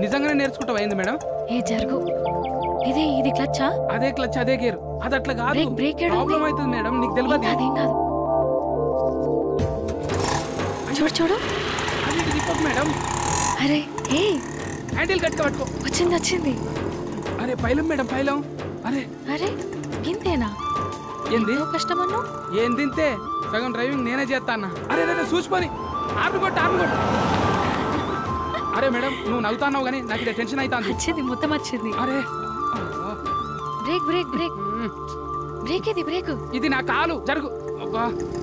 నిజంగానే నేర్చుకుంటావా ఏంది మేడం ఏ జరుగు ఇదే ఇది క్లచ్చా అదే క్లచ్ అదే గేర్ అది అట్లా కాదు బ్రేక్ బ్రేక్ ఏడు ప్రాబ్లం అవుతుంది మేడం నీకు ఏం తెలియదు కాదు ఏం కాదు చూడు చూడు అది ఇటు తిప్పకు మేడం అరే ఏ హ్యాండిల్ కట్టుక పట్టుకో వచ్చింది వచ్చింది అరే పైలం మేడం పైలం అరే అరే ఇంతేనా ఏంది ఎంతో కష్టమన్నా ఏం తింటే సగం డ్రైవింగ్ నేనే చేస్తా అన్న అరే అరే చూసిపోని ఆర్డు కొట్టు ఆర్డు కొట్టు అరే మేడం నువ్వు నవ్వుతాన్నావు కానీ నాకు ఇది టెన్షన్ అవుతుంది వచ్చింది మొత్తం వచ్చింది అరే బ్రేక్ బ్రేక్ బ్రేక్ మ్మ్. బ్రేక్ ఇది బ్రేక్ ఇది నా కాలు జరుగు అబ్బా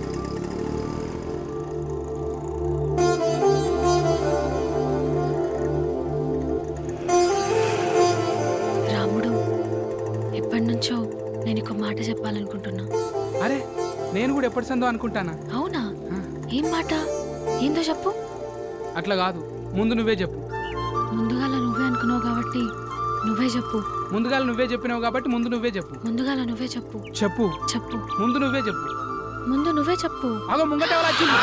రాముడు ఎప్పటి నుంచో నేను ఒక మాట చెప్పాలనుకుంటున్నా అరే నేను కూడా ఎప్పటి సందో అనుకుంటానా అవునా ఆ, ఏం మాట ఏందో చెప్పు అట్లా కాదు ముందు నువ్వే చెప్పు ముందుగాల నువ్వే అనుకున్నావు కాబట్టి నువ్వే చెప్పు ముందుగా నువ్వే చెప్పినావు కాబట్టి ముందు నువ్వే చెప్పు ముందుగాల నువ్వే చెప్పు చెప్పు చెప్పు ముందు నువ్వే చెప్పు ముందు నువ్వే చెప్పు అగో ముంగట ఎవరు వచ్చింది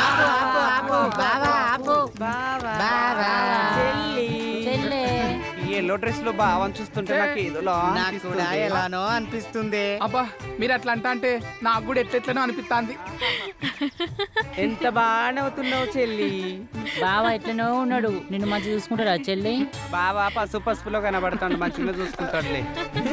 ఈ ఎల్లో డ్రెస్ లో బావని చూస్తుంటే నాకు ఏదోలా నాకు కూడా ఎలానో అనిపిస్తుంది అబ్బా మీరు అట్లా అంటా అంటే నాకు కూడా ఎట్లెట్లనో అనిపిస్తాంది ఎంత బాగా నవ్వుతున్నావు చెల్లి బావ ఎట్లనో ఉన్నాడు నిన్ను మంచి చూసుకుంటాడా చెల్లి బావా పసుపు పసుపులో కనబడతాడు మంచిగా చూసుకుంటాడులే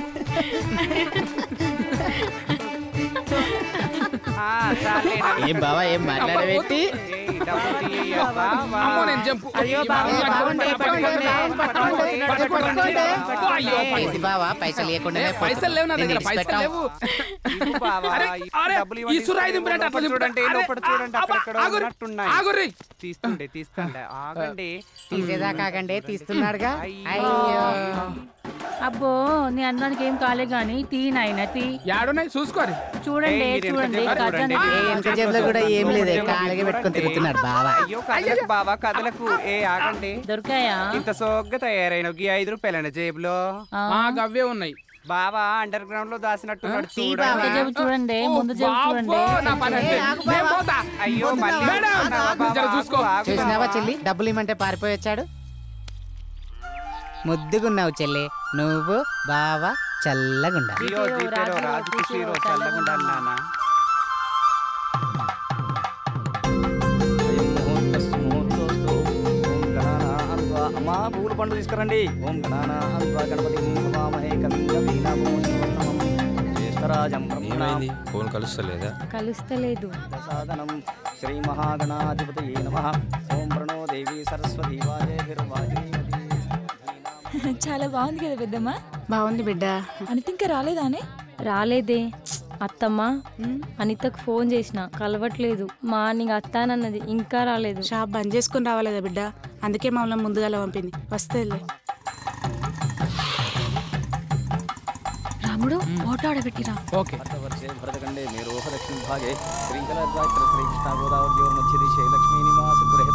ఆ, చాలే నాకు. ఏం బావా ఏం మాట్లాడబెట్టి ఏయ్, డబ్బులు తీయ్య, బావా. అమ్మో నేను జంపు అయ్యో బావా, పట్టుకోండి, పట్టుకోండి, పట్టుకోండి, పట్టుకోండి. అయ్యో, ఏంటి బావా పైసలు లేకుండా ఏ, పైసలు లేవు నా దగ్గర పైసలు లేవు ఇవ్వు బావా, అరే, ఈ అరే, డబ్బులు ఈ ఇవ్వండి. సురాయి దింపినట్టు అట్లా లోపల చూడండి దింపుతా. లోపల అరే, చూడండి అబ్బా, అక్కడెక్కడో ఆగురి, ఉన్నట్టున్నాయి ఆగురి. తీస్తుండే తీస్తుండే ఆగండి తీసేదా కాకండి తీస్తున్నాడుగా అయ్యో. అయ్యో అబ్బో నీ అందరికి ఏం కాలే గాని తీ నాయన తీ యాడున్నాయి చూసుకోరి చూడండి ఏయ్, మీరు చూడండి ఎంత ఖజానా చూడండి. ఏ వెనక జేబులో కూడా ఏం లేదే కాలిగా పెట్టుకొని తిరుగుతున్నాడు బావా అయ్యో కదలకు బావా కదలకు ఏ ఆగండి దొరికాయా ఇంత సోగ్గా తయారైన ఈ ఐదు రూపాయలైన జేబులో ఆ, మా గవ్వే ఉన్నాయి బావా అండర్ గ్రౌండ్ లో దాచినట్టున్నాడు తీ చూడండి ముందు జేబు చూడండి ముందు జేబు చూడండి బాబో, నా పని అంటే. నేను పోతా. అయ్యో మళ్ళీ మేడం, వస్తున్నావా బావా? జర చూసుకో. ఆగు, ఆగు చూసినావా బావా. చెల్లి డబ్బులు ఇమ్మంటే పారిపోయి వచ్చాడు ముద్దుగున్నావు చెల్లి నువ్వు బావా చల్లగుండా జియో జీపేలో రాజు కిషీరో చల్లగుండాలి నాన్న అమ్మా పూల పండు తీసుకురండి ఓం గణాన అంత్వా గణపతి హవామహే కవిం కవీనామో శివస్తమం జ్యేష్ఠరాజం ఏమైంది ఫోన్ కలుస్తలేదా కలుస్తలేదు సాధనం శ్రీ మహాగణాధిపతయే నమ ఓం ప్రణో దేవి సరస్వతి వాజేభిర్వాజే చాలా బాగుంది కదా పెద్దమ్మ బాగుంది బిడ్డ అనిత ఇంకా రాలేదానే రాలేదే అత్తమ్మ అనితకు ఫోన్ చేసిన కలవట్లేదు మార్నింగ్ అత్తానన్నది ఇంకా రాలేదు షాప్ బంద్ చేసుకుని రావాలేదా బిడ్డ అందుకే మమ్మల్ని ముందుగా పంపింది వస్తేలే రాముడు ఫోటో ఆడబెట్టిరా ఓకే వర్షే భరతఖండే మేరోహ దక్షిణ భాగే శ్రీకలద్వాచల శ్రీకృష్ణ గోదావరి మధ్య దిశే లక్ష్మీ నివాస గృహ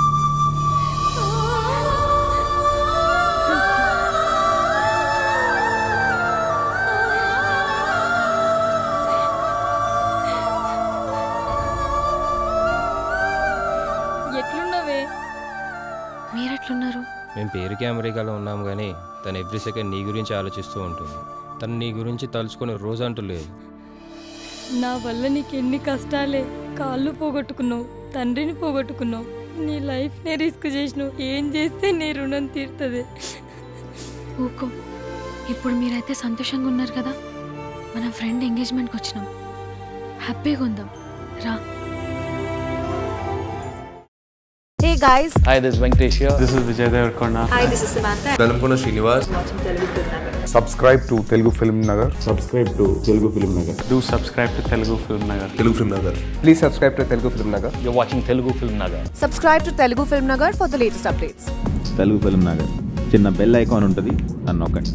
ఎట్లున్నవే మీరెట్లున్నారు మేము పేరుకి అమెరికాలో ఉన్నాం కానీ తను ఎవ్రీ సెకండ్ నీ గురించి ఆలోచిస్తూ ఉంటుంది తను నీ గురించి తలుచుకునే రోజు అంటూ లేదు నా వల్ల నీకు ఎన్ని కష్టాలే కాళ్ళు పోగొట్టుకున్నావు తండ్రిని పోగొట్టుకున్నావు నీ లైఫ్నే రిస్క్ చేసినావు ఏం చేస్తే నీ రుణం తీరుతుంది ఊకో ఇప్పుడు మీరైతే సంతోషంగా ఉన్నారు కదా మన ఫ్రెండ్ ఎంగేజ్మెంట్కి వచ్చినాం హ్యాపీగా ఉందాం రా Hey guys, Hi, this is Venkatesh here. This is Vijay Devarkonda. hi, this is Samantha. నలుపుకున్న Srinivas Subscribe to Telugu Film Nagar. Subscribe to Telugu Film Nagar. Do subscribe to Telugu Film Nagar. Telugu Film Nagar Please subscribe to Telugu Film Nagar. You're watching Telugu Film Nagar. Subscribe to Telugu Film Nagar for the latest updates. Telugu Film Nagar చిన్న bell icon ఉంటుంది అని నొక్కండి